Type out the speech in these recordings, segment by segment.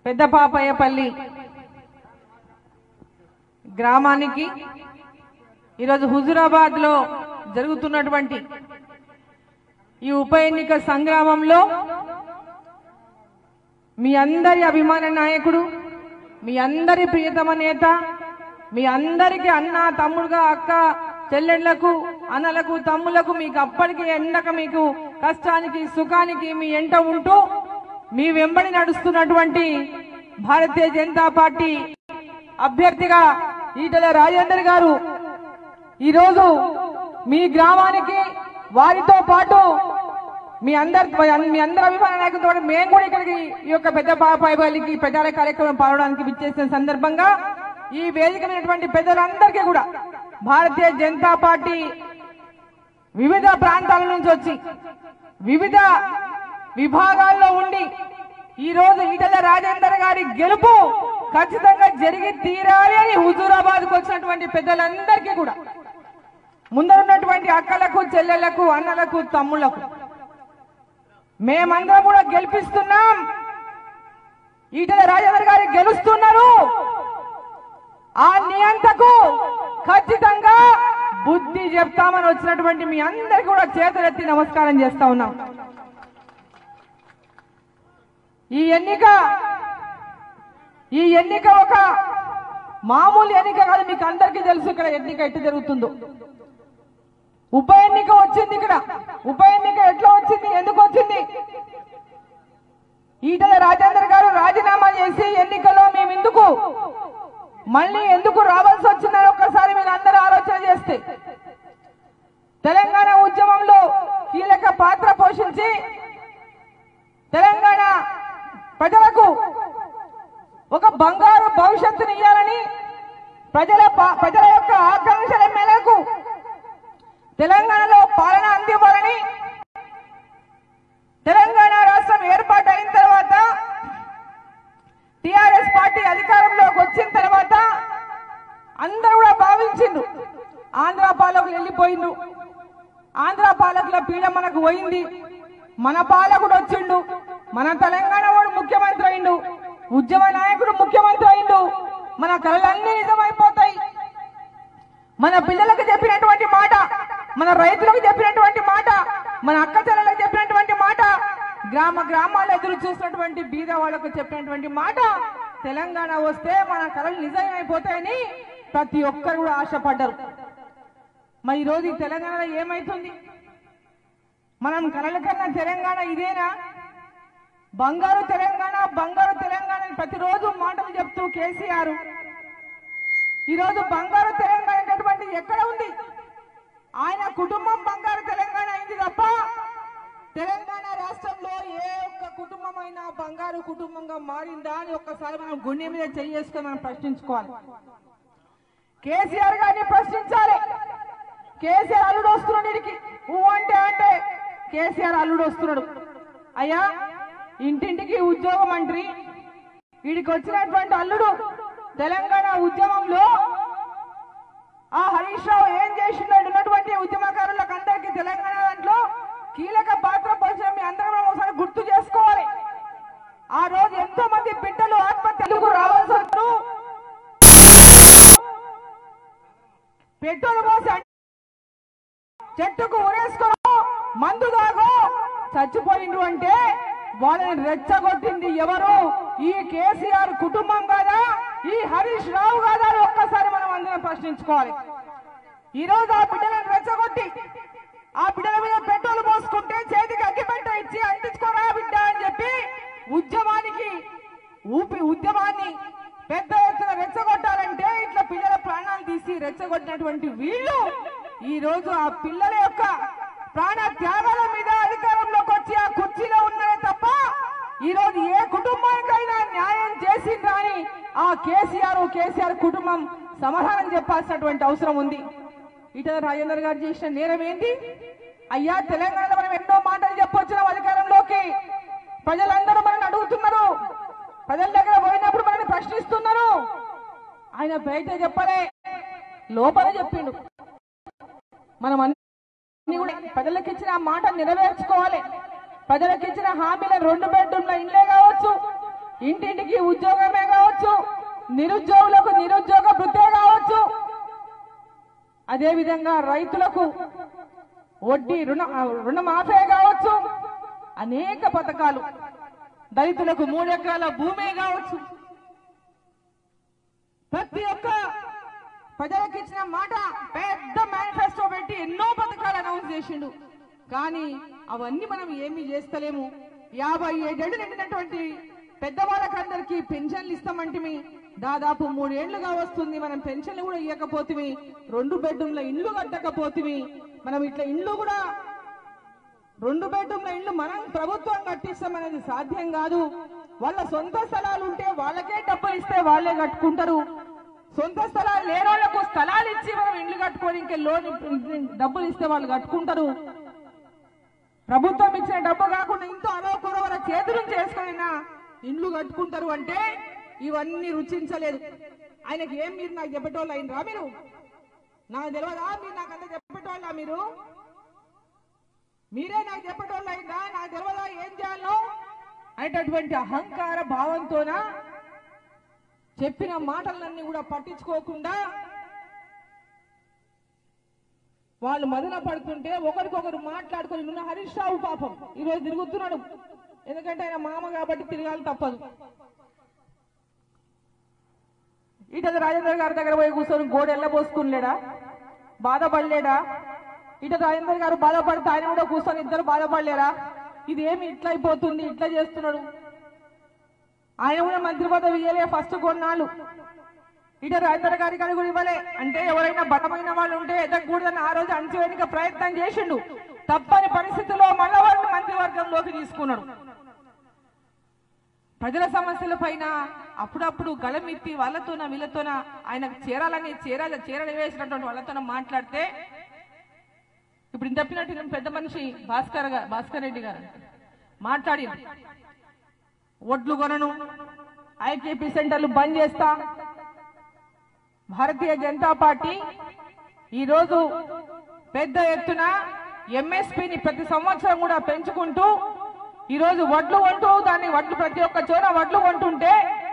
పెద్ద పాపయ్యపల్లి గ్రామానికి ఈరోజు హుజురాబాద్ లో జరుగుతున్నటువంటి ఈ ఉప ఎన్నిక సంగ్రామంలో మీ అందరి అభిమాన నాయకుడు మీ అందరి ప్రియతమ నేత మీ అందరికి అన్న తమ్ముడుగా అక్క చెల్లెళ్లకు అన్నలకు తమ్ములకు మీకు అప్పటికి ఎండక మీకు కష్టానికి సుఖానికి మీ ఎంట ఉంటూ మీ వెంబడి నడుస్తున్నటువంటి భారతీయ జనతా పార్టీ అభ్యర్థిగా ఈటల రాజేందర్ గారు ఈరోజు మీ గ్రామానికి వారితో పాటు మీ అందరి మీ అందరి అభిమాన నాయకులతో పాటు మేము కూడా ఇక్కడికి ఈ యొక్క పెద్ద పాపాయికి ప్రచార కార్యక్రమం పాల్గొనడానికి విచ్చేసిన సందర్భంగా ఈ వేదికమైనటువంటి పెద్దలందరికీ కూడా భారతీయ జనతా పార్టీ వివిధ ప్రాంతాల నుంచి వచ్చి వివిధ విభాగాల్లో ఉండి ఈ రోజు ఈటల రాజేందర్ గారి గెలుపు ఖచ్చితంగా జరిగి తీరాలి అని హుజూరాబాద్ కు వచ్చినటువంటి పెద్దలందరికీ కూడా ముందరున్నటువంటి అక్కలకు చెల్లెళ్లకు అన్నలకు తమ్ముళ్లకు మేమందరం కూడా గెలిపిస్తున్నాం ఈటల రాజేందర్ గారు గెలుస్తున్నారు ఆ నియంతకు ఖచ్చితంగా బుద్ధి చెప్తామని వచ్చినటువంటి మీ అందరికి కూడా చేతులెత్తి నమస్కారం చేస్తా ఉన్నాం ఈ ఎన్నిక ఈ ఎన్నిక ఒక మామూలు ఎన్నిక కాదు మీకు అందరికీ తెలుసు ఇక్కడ ఎన్నిక ఎట్టు జరుగుతుందో ఉప ఎన్నిక వచ్చింది ఇక్కడ ఉప ఎన్నిక ఎట్లా వచ్చింది ఎందుకు వచ్చింది ఈటల రాజేందర్ గారు రాజీనామా చేసి ఎన్నికలో మేము ఎందుకు మళ్ళీ ఎందుకు రావాల్సి వచ్చిందని ఒక్కసారి మీరు అందరూ ఆలోచన చేస్తే తెలంగాణ ఉద్యమంలో కీలక పాత్ర పోషించి తెలంగాణ ప్రజలకు ఒక బంగారు భవిష్యత్తుని ఇవ్వాలని ప్రజల పా- ప్రజల యొక్క ఆకాంక్షల మేరకు తెలంగాణలో పాలన అందివ్వాలని తెలంగాణ రాష్ట్రం ఏర్పాటు అయిన తర్వాత టిఆర్ఎస్ పార్టీ అధికారంలోకి వచ్చిన తర్వాత అందరూ కూడా భావించిండు ఆంధ్ర పాలకులు వెళ్ళిపోయిండు ఆంధ్ర పాలకుల పీడ మనకు పోయింది మన పాలకుడు వచ్చిండు మన తెలంగాణ వాడు ముఖ్యమంత్రి అయిండు ఉద్యమ నాయకుడు ముఖ్యమంత్రి అయిండు మన కళలన్నీ నిజమైపోతాయి మన పిల్లలకు చెప్పినటువంటి మాట మన రైతులకు చెప్పినటువంటి మాట మన అక్క చెల్లెలకు చెప్పినటువంటి మాట గ్రామ గ్రామాలు ఎదురు చూసినటువంటి బీద వాళ్ళకు చెప్పినటువంటి మాట తెలంగాణ వస్తే మన కళలు నిజమైపోతాయని ప్రతి ఒక్కరు కూడా ఆశపడ్డారు మరి ఈరోజు ఈ తెలంగాణలో ఏమైతుంది మనం కలల కన్నా తెలంగాణ ఇదేనా బంగారు తెలంగాణ బంగారు తెలంగాణ అని ప్రతిరోజు మాటలు చెప్తూ కేసీఆర్ ఈరోజు బంగారు తెలంగాణ అనేటటువంటి ఎక్కడ ఉంది ఆయన కుటుంబం బంగారు తెలంగాణ అయింది తప్ప తెలంగాణ రాష్ట్రంలో ఏ ఒక్క కుటుంబం అయినా బంగారు కుటుంబంగా మారిందా అని ఒక్కసారి మనం గుండె మీద చేసుకొని మనం ప్రశ్నించుకోవాలి కేసీఆర్ గారిని ప్రశ్నించాలి కేసీఆర్ అల్లుడు వస్తున్నాడు వీడికి ఊ అంటే అంటే కేసీఆర్ అల్లుడు వస్తున్నాడు అయ్యా ఇంటింటికి ఉద్యోగ మంత్రి వీడికి వచ్చినటువంటి అల్లుడు తెలంగాణ ఉద్యమంలో ఆ హరీష్ రావు ఏం చేసిండో ఈడ ఉన్నటువంటి ఉద్యమకారులకు అందరికీ తెలంగాణ దాంట్లో కీలక పాత్ర పోసిన మీ అందరం మనం ఒకసారి గుర్తు చేసుకోవాలి ఆ రోజు ఎంతో మంది బిడ్డలు ఆత్మహత్యలకు రావాల్సి వస్తూ పెట్రోల్ పోసి చెట్టుకు ఉరేసుకో మందు దాగో చచ్చిపోయిండు అంటే వాళ్ళని రెచ్చగొట్టింది ఎవరు ఈ కేసీఆర్ కుటుంబం కాదా ఈ హరీష్ రావు కాదా అని ఒక్కసారి మనం అందరం ప్రశ్నించుకోవాలి ఈ రోజు ఆ బిడ్డలను రెచ్చగొట్టి ఆ బిడ్డల మీద పెట్రోల్ పోసుకుంటే చేతికి అగ్గిపెట్ట ఇచ్చి అంటించుకోరా బిడ్డ అని చెప్పి ఉద్యమానికి ఊపి ఉద్యమాన్ని పెద్ద ఎత్తున రెచ్చగొట్టాలంటే ఇట్లా పిల్లల ప్రాణాలు తీసి రెచ్చగొట్టినటువంటి వీళ్ళు ఈ రోజు ఆ పిల్లల యొక్క ప్రాణ త్యాగాల మీద అధికారంలోకి వచ్చి ఆ కుర్చీలో ఉన్నారే తప్ప ఈ రోజు ఏ కుటుంబానికైనా న్యాయం చేసిందా అని ఆ కేసీఆర్ కేసీఆర్ కుటుంబం సమాధానం చెప్పాల్సినటువంటి అవసరం ఉంది ఈటల రాజేందర్ గారు చేసిన నేరం ఏంటి అయ్యా తెలంగాణలో మనం ఎన్నో మాటలు చెప్పొచ్చినాం అధికారంలోకి ప్రజలందరూ మనల్ని అడుగుతున్నారు ప్రజల దగ్గర పోయినప్పుడు మనల్ని ప్రశ్నిస్తున్నారు ఆయన బయట చెప్పలే లోపల చెప్పిండు మనం అన్ని కూడా ప్రజలకు ఇచ్చిన ఆ మాట నెరవేర్చుకోవాలి ప్రజలకు ఇచ్చిన హామీల రెండు బెడ్రూమ్ల ఇండ్లే కావచ్చు ఇంటింటికి ఉద్యోగమే కావచ్చు నిరుద్యోగులకు నిరుద్యోగ వృత్తే కావచ్చు అదేవిధంగా రైతులకు వడ్డీ రుణ రుణమాఫీ కావచ్చు అనేక పథకాలు దళితులకు మూడెకరాల భూమే కావచ్చు ప్రతి ఒక్క ప్రజలకు ఇచ్చిన మాట పెద్ద మేనిఫెస్టో పెట్టి ఎన్నో పథకాలు అనౌన్స్ చేసిండు కానీ అవన్నీ మనం ఏమీ చేస్తలేము యాభై ఏడేళ్లు నిండినటువంటి పెద్దవాళ్ళకందరికీ పెన్షన్లు ఇస్తామంటిమి దాదాపు మూడేళ్లుగా వస్తుంది మనం పెన్షన్లు కూడా ఇవ్వకపోతిమి రెండు బెడ్రూమ్ల ఇండ్లు కట్టకపోతిమి మనం ఇట్లా ఇండ్లు కూడా రెండు బెడ్రూమ్ల ఇల్లు మనం ప్రభుత్వం కట్టిస్తామనేది సాధ్యం కాదు వాళ్ళ సొంత స్థలాలు ఉంటే వాళ్ళకే డబ్బులు ఇస్తే వాళ్ళే కట్టుకుంటారు సొంత స్థలాలు లేని వాళ్ళకు స్థలాలు ఇచ్చి మనం ఇండ్లు కట్టుకొని ఇంకా లోన్ డబ్బులు ఇస్తే వాళ్ళు కట్టుకుంటారు ప్రభుత్వం ఇచ్చిన డబ్బు కాకుండా ఇంతో అలవకూర వాళ్ళ చేతులు చేసుకుని ఇండ్లు కట్టుకుంటారు అంటే ఇవన్నీ రుచించలేదు ఆయనకి ఏం మీరు నాకు చెప్పేటోళ్ళు అయినరా మీరు నాకు తెలియదా మీరు నాకు అంత చెప్పేటోళ్ళా మీరు మీరే నాకు చెప్పేటోళ్ళు అయిందా నాకు తెలియదా ఏం చేయాలో అనేటటువంటి అహంకార భావంతోన చెప్పిన మాటలన్నీ కూడా పట్టించుకోకుండా వాళ్ళు మదన పడుతుంటే ఒకరికొకరు మాట్లాడుకొని నిన్న హరీష్ రావు పాపం ఈరోజు తిరుగుతున్నాడు ఎందుకంటే ఆయన మామ కాబట్టి తిరగాలి తప్పదు ఈటల రాజేంద్ర గారి దగ్గర పోయి కూర్చొని గోడ ఎల్లబోసుకునిలేడా బాధపడలేడా ఇట రాజేంద్ర గారు బాధపడితే ఆయన కూడా కూర్చొని ఇద్దరు బాధపడలేరా ఇది ఏమి ఇట్లా అయిపోతుంది ఇట్లా చేస్తున్నాడు ఆయన కూడా మంత్రి పదవి ఇయ్యలే ఫస్ట్ కొన్నాళ్ళు ఇట రాజేంద్ర గారి గారు కూడా ఇవ్వలే అంటే ఎవరైనా బలమైన వాళ్ళు ఉంటే ఎదగకూడదని ఆ రోజు అణచివేయడానికి ప్రయత్నం చేసిండు తప్పని పరిస్థితుల్లో మళ్ళా వాళ్ళని మంత్రివర్గంలోకి తీసుకున్నాడు ప్రజల సమస్యల పైన అప్పుడప్పుడు గళమెత్తి వాళ్ళతోన వీళ్ళతోన ఆయనకు చేరాలని చేరాల చేరలు వేసినటువంటి వాళ్ళతోన మాట్లాడితే ఇప్పుడు ఇంత చెప్పినట్టు నేను పెద్ద మనిషి భాస్కర్ గా- భాస్కర్ రెడ్డి గారు మాట్లాడి ఒడ్లు కొనను ఐకేపీ సెంటర్లు బంద్ చేస్తా భారతీయ జనతా పార్టీ ఈరోజు పెద్ద ఎత్తున ఎంఎస్పిని ప్రతి సంవత్సరం కూడా పెంచుకుంటూ ఈరోజు వడ్లు కొంటూ దాన్ని వడ్లు ప్రతి ఒక్క చోట వడ్లు కొంటుంటే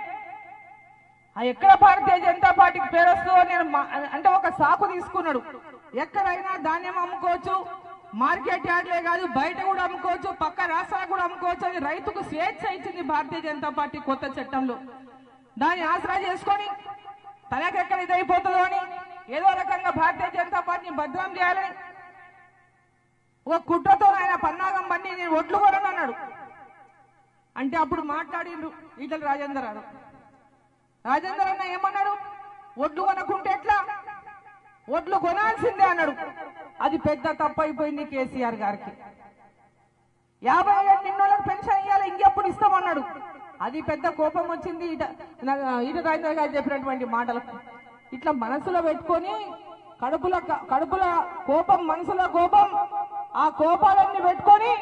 ఆ ఎక్కడ భారతీయ జనతా పార్టీకి పేరు వస్తుందో నేను మా- అంటే ఒక సాకు తీసుకున్నాడు ఎక్కడైనా ధాన్యం అమ్ముకోవచ్చు మార్కెట్ యార్డ్లే కాదు బయట కూడా అమ్ముకోవచ్చు పక్క రాష్ట్రాలకు కూడా అమ్ముకోవచ్చు అది రైతుకు స్వేచ్ఛ ఇచ్చింది భారతీయ జనతా పార్టీ కొత్త చట్టంలో దాన్ని ఆసరా చేసుకొని తనకెక్కడ ఇదైపోతుందో అని ఏదో రకంగా భారతీయ జనతా పార్టీని భద్రం చేయాలని ఒక కుట్రతో ఆయన పన్నాగం పన్ని నేను ఒట్లు కొనను అన్నాడు అంటే అప్పుడు మాట్లాడిండ్రు ఈటల రాజేందర్ గారు రాజేందర్ అన్న ఏమన్నాడు ఒడ్లు కొనకుంటే ఎట్లా ఒడ్లు కొనాల్సిందే అన్నాడు అది పెద్ద తప్పు అయిపోయింది కేసీఆర్ గారికి యాభై ఏళ్ళు నిన్నోళ్ళకి పెన్షన్ ఇవ్వాలి ఇంకెప్పుడు ఇస్తామన్నాడు అది పెద్ద కోపం వచ్చింది ఇట నా- ఈట రాజేంద్ర గారు చెప్పినటువంటి మాటలకు ఇట్లా మనసులో పెట్టుకొని కడుపుల కడుపుల కోపం మనసులో కోపం ఆ కోపాలన్నీ పెట్టుకొని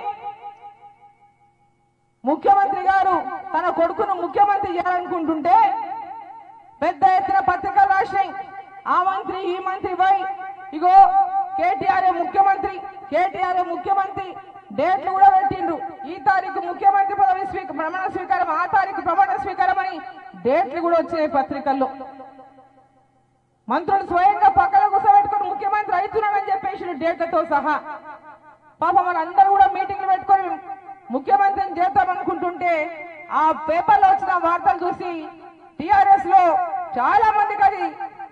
ముఖ్యమంత్రి గారు తన కొడుకును ముఖ్యమంత్రి చేయాలనుకుంటుంటే పెద్ద ఎత్తున పత్రికలు రాసినాయి ఆ మంత్రి ఈ మంత్రి పోయి ఇగో కేటీఆర్ ముఖ్యమంత్రి కేటీఆర్ ముఖ్యమంత్రి డేట్లు కూడా పెట్టిండ్రు ఈ తారీఖు ముఖ్యమంత్రి పదవి స్వీక ప్రమాణ స్వీకారం ఆ తారీఖు ప్రమాణ స్వీకారం అని డేట్లు కూడా వచ్చినాయి పత్రికల్లో మంత్రులు స్వయంగా పక్కన కూర్చోబెట్టుకుని ముఖ్యమంత్రి అవుతున్నాడని చెప్పేసి డేట్లతో సహా పాపం వాళ్ళందరూ కూడా మీటింగ్లు పెట్టుకొని ముఖ్యమంత్రిని చేద్దామనుకుంటుంటే ఆ పేపర్లో వచ్చిన వార్తలు చూసి టిఆర్ఎస్ లో చాలా మందికి అది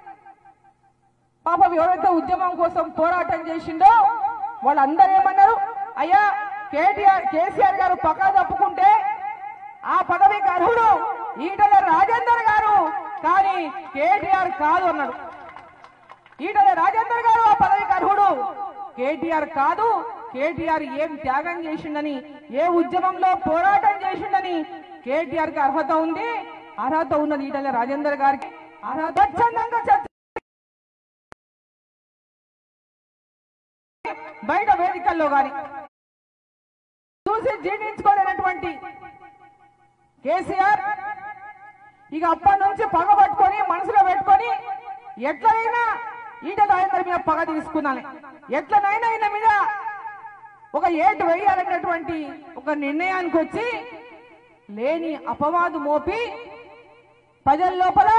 పాపం ఎవరైతే ఉద్యమం కోసం పోరాటం చేసిండో వాళ్ళందరూ ఏమన్నారు అయ్యా కేటీఆర్ కేసీఆర్ గారు పక్క తప్పుకుంటే ఆ పదవికి అర్హుడు ఈటల రాజేందర్ గారు కానీ కేటీఆర్ కాదు అన్నాడు ఈటల రాజేందర్ గారు ఆ పదవికి అర్హుడు కేటీఆర్ కాదు కేటీఆర్ ఏం త్యాగం చేసిండని ఏ ఉద్యమంలో పోరాటం చేసిండని కేటీఆర్ కి అర్హత ఉంది అర్హత ఉన్నది ఈటల రాజేందర్ గారికి అర్హత స్వచ్ఛందంగా చర్చ బయట వేదికల్లో గాని చూసి జీర్ణించుకోలేనటువంటి కేసీఆర్ ఇక అప్పటి నుంచి పగ పట్టుకొని మనసులో పెట్టుకొని ఎట్లయినా ఈట రాజేందర్ మీద పగ తీసుకున్నాను ఎట్లనైనా ఈయన మీద ఒక ఏటు వేయాలనేటువంటి ఒక నిర్ణయానికి వచ్చి లేని అపవాదు మోపి ప్రజల లోపల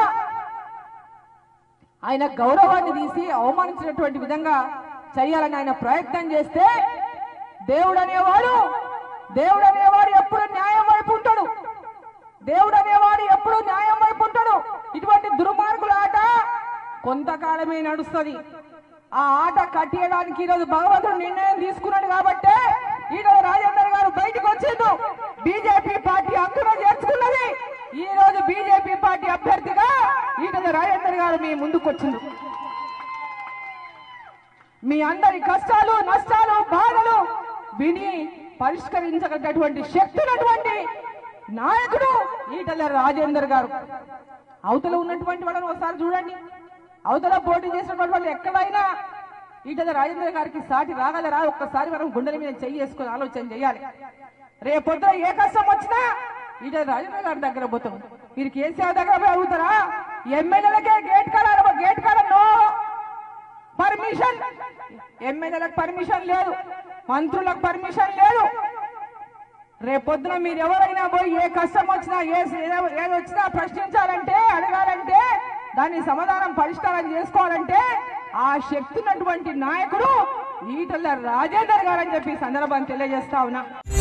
ఆయన గౌరవాన్ని తీసి అవమానించినటువంటి విధంగా చేయాలని ఆయన ప్రయత్నం చేస్తే దేవుడు అనేవాడు దేవుడు అనేవాడు ఎప్పుడు న్యాయం వైపు ఉంటాడు దేవుడు అనేవాడు ఎప్పుడు న్యాయం వైపు ఉంటాడు ఇటువంటి దుర్మార్గుల ఆట కొంతకాలమే నడుస్తుంది ఆ ఆట కట్టేయడానికి ఈరోజు భగవంతుడు నిర్ణయం తీసుకున్నాడు కాబట్టి ఈరోజు రాజేందర్ గారు బయటకు వచ్చిండు బీజేపీ పార్టీ అందులో చేర్చుకున్నది ఈ రోజు బీజేపీ పార్టీ అభ్యర్థిగా ఈరోజు రాజేందర్ గారు మీ ముందుకు వచ్చిండు మీ అందరి కష్టాలు నష్టాలు బాధలు విని పరిష్కరించగలిగినటువంటి శక్తి ఉన్నటువంటి నాయకుడు ఈటల రాజేందర్ గారు అవతల ఉన్నటువంటి వాళ్ళని ఒకసారి చూడండి అవతల పోటీ చేసినటువంటి వాళ్ళు ఎక్కడైనా ఈటల రాజేందర్ గారికి సాటి రాగలరా ఒక్కసారి మనం గుండెల మీద చెయ్యి వేసుకొని ఆలోచన చేయాలి రేపొద్దున ఏ కష్టం వచ్చినా ఈటల రాజేంద్ర గారి దగ్గర పోతాం మీరు కేసీఆర్ దగ్గర పోయి అడుగుతారా ఎమ్మెల్యేలకే గేట్ కాడ గేట్ కాడ నో పర్మిషన్ ఎమ్మెల్యేలకు పర్మిషన్ లేదు మంత్రులకు పర్మిషన్ లేదు రేపొద్దున మీరు ఎవరైనా పోయి ఏ కష్టం వచ్చినా ఏ ఏదో- ఏది వచ్చినా ప్రశ్నించాలంటే అడగాలంటే దాన్ని సమాధానం పరిష్కారం చేసుకోవాలంటే ఆ శక్తి ఉన్నటువంటి నాయకుడు ఈటల రాజేందర్ గారు అని చెప్పి ఈ సందర్భాన్ని తెలియజేస్తా ఉన్నా